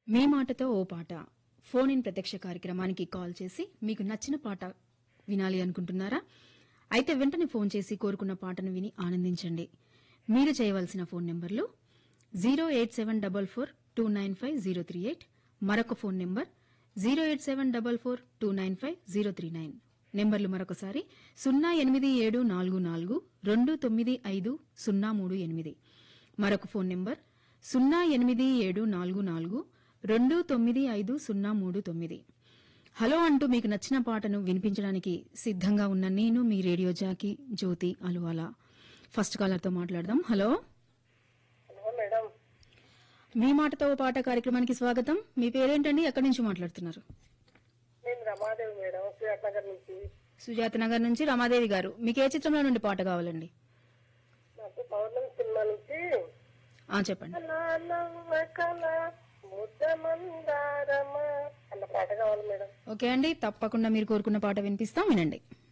మీ మాటతో ఓ పాట phone in ప్రత్యక్ష కార్యక్రమానికి కాల్ చేసి మీకు నచ్చిన పాట వినాలి అనుకుంటున్నారా అయితే వెంటనే ఫోన్ చేసి కోరుకున్న పాటను విని ఆనందించండి మీరు చేయవలసిన ఫోన్ నెంబర్లు zero eight seven double four two nine five zero three eight మరొక phone number zero eight seven double four two nine five zero three nine నెంబర్లు మరొకసారి సున్నా ఎనిమిది ఏడు నాలుగు నాలుగు రెండు తొమ్మిది ఐదు సున్నా మూడు ఎనిమిది మరొక ఫోన్ నెంబర్ సున్నా ఎనిమిది ఏడు నాలుగు నాలుగు రెండు తొమ్మిది ఐదు సున్నా మూడు తొమ్మిది హలో అంటూ మీకు నచ్చిన పాటను వినిపించడానికి సిద్ధంగా ఉన్న నేను మీ radio jockey Jyoti Ahluwalia first కాలర్తో మాట్లాడదాం హలో హలో మేడం మీ మాటతో ఓ పాట కార్యక్రమానికి స్వాగతం మీ పేరేంటండి ఎక్కడి నుంచి మాట్లాడుతున్నారు నేను రమాదేవి మేడం సుజాత్ నగర్ నుంచి సుజాత నగర్ నుంచి రమాదేవి గారు మీకు ఏ చిత్రంలో నుండి పాట కావాలండి నాకు పౌర్ణమి సినిమా నుంచి ఆ చెప్పండి కల నవ్వ కల ముద్ద మందారమా అన్న పాట కావాలి మేడం ఓకే అండి తప్పకుండా మీరు కోరుకున్న పాట వినిపిస్తాం వినండి